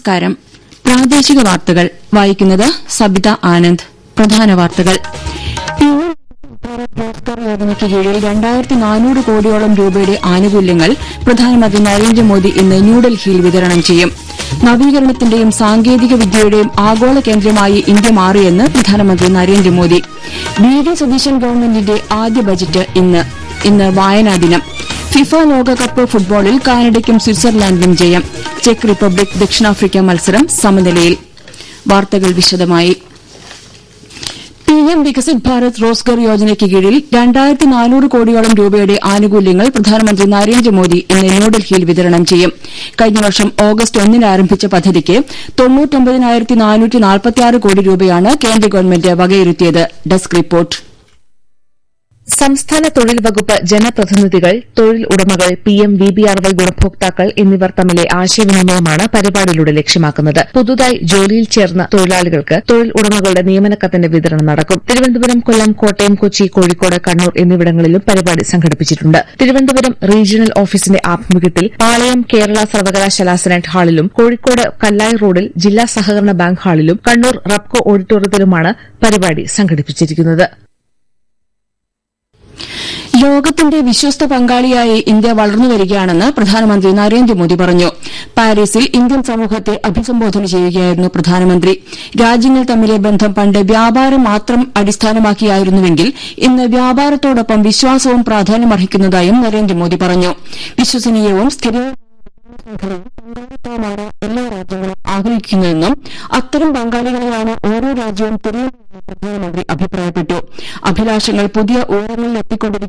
നമസ്കാരം പ്രാദേശിക വാർത്തകൾ വായിക്കുന്നത് സബിത ആനന്ദ് പ്രധാന വാർത്തകൾ ഭാരത് യോജനയ്ക്ക് കീഴിൽ രണ്ടായിരത്തി നാനൂറ് കോടിയോളം രൂപയുടെ ആനുകൂല്യങ്ങൾ പ്രധാനമന്ത്രി നരേന്ദ്രമോദി ഇന്ന് ന്യൂഡൽഹിയിൽ വിതരണം ചെയ്യും നവീകരണത്തിന്റെയും സാങ്കേതിക വിദ്യയുടെയും ആഗോള കേന്ദ്രമായി ഇന്ത്യ മാറിയെന്ന് പ്രധാനമന്ത്രി നരേന്ദ്രമോദി വി ഡി സതീശൻ ഗവൺമെന്റിന്റെ ആദ്യ ബജറ്റ് ഇന്ന് ഇന്ന് വായനാ ദിനം ഫിഫ ലോകകപ്പ് ഫുട്ബോളിൽ കാനഡയ്ക്കും സ്വിറ്റ്സർലാൻഡിനും ജയം ചെക്ക് റിപ്പബ്ലിക് ദക്ഷിണാഫ്രിക്ക മത്സരം സമനിലയിൽ വാർത്തകൾ വിശദമായി പിഎം വികസിത് ഭാരത് റോസ്ഗർ യോജനയ്ക്ക് കീഴിൽ രണ്ടായിരത്തി നാനൂറ് കോടിയോളം രൂപയുടെ ആനുകൂല്യങ്ങൾ പ്രധാനമന്ത്രി നരേന്ദ്രമോദി ഇന്ന് ന്യൂഡൽഹിയിൽ വിതരണം ചെയ്യും കഴിഞ്ഞ വർഷം ഓഗസ്റ്റ് ഒന്നിന് ആരംഭിച്ച പദ്ധതിക്ക് കോടി രൂപയാണ് കേന്ദ്ര ഗവൺമെന്റ് വകയിരുത്തിയത് ഡെസ്ക് റിപ്പോർട്ട് സംസ്ഥാന തൊഴിൽ വകുപ്പ് ജനപ്രതിനിധികൾ തൊഴിൽ ഉടമകൾ P M V B R Y ഗുണഭോക്താക്കൾ എന്നിവർ തമ്മിലെ ആശയവിനിമയമാണ് പരിപാടിയിലൂടെ ലക്ഷ്യമാക്കുന്നത് പുതുതായി ജോലിയിൽ ചേർന്ന തൊഴിലാളികൾക്ക് തൊഴിൽ ഉടമകളുടെ നിയമനക്കത്തിന്റെ വിതരണം നടക്കും തിരുവനന്തപുരം കൊല്ലം കോട്ടയം കൊച്ചി കോഴിക്കോട് കണ്ണൂർ എന്നിവിടങ്ങളിലും പരിപാടി സംഘടിപ്പിച്ചിട്ടുണ്ട് തിരുവനന്തപുരം റീജിയണൽ ഓഫീസിന്റെ ആഭിമുഖ്യത്തിൽ പാളയം കേരള സർവകലാശാല സെനറ്റ് ഹാളിലും കോഴിക്കോട് കല്ലായി റോഡിൽ ജില്ലാ സഹകരണ ബാങ്ക് ഹാളിലും കണ്ണൂർ റബ്കോ ഓഡിറ്റോറിയത്തിലുമാണ് പരിപാടി സംഘടിപ്പിച്ചിരിക്കുന്നത് ലോകത്തിന്റെ വിശ്വസ്ത പങ്കാളിയായി ഇന്ത്യ വളർന്നുവരികയാണെന്ന് പ്രധാനമന്ത്രി നരേന്ദ്രമോദി പറഞ്ഞു പാരീസിൽ ഇന്ത്യൻ സമൂഹത്തെ അഭിസംബോധന ചെയ്യുകയായിരുന്നു പ്രധാനമന്ത്രി രാജ്യങ്ങൾ തമ്മിലെ ബന്ധം പണ്ട് വ്യാപാരം മാത്രം അടിസ്ഥാനമാക്കിയായിരുന്നുവെങ്കിൽ ഇന്ന് വ്യാപാരത്തോടൊപ്പം വിശ്വാസവും പ്രാധാന്യമർഹിക്കുന്നതായും നരേന്ദ്രമോദി പറഞ്ഞു വിശ്വസനീയവും സ്ഥിരവും പങ്കാളിത്തവുമാണ് എല്ലാ രാജ്യങ്ങളും ആഗ്രഹിക്കുന്നതെന്നും അത്തരം പങ്കാളികളെയാണ് ഓരോ രാജ്യവും തിരയുന്നതെന്നും പ്രധാനമന്ത്രി അഭിപ്രായപ്പെട്ടു അഭിലാഷങ്ങൾ പുതിയ ഉയരങ്ങളിൽ എത്തിക്കൊണ്ടിരിക്കുന്ന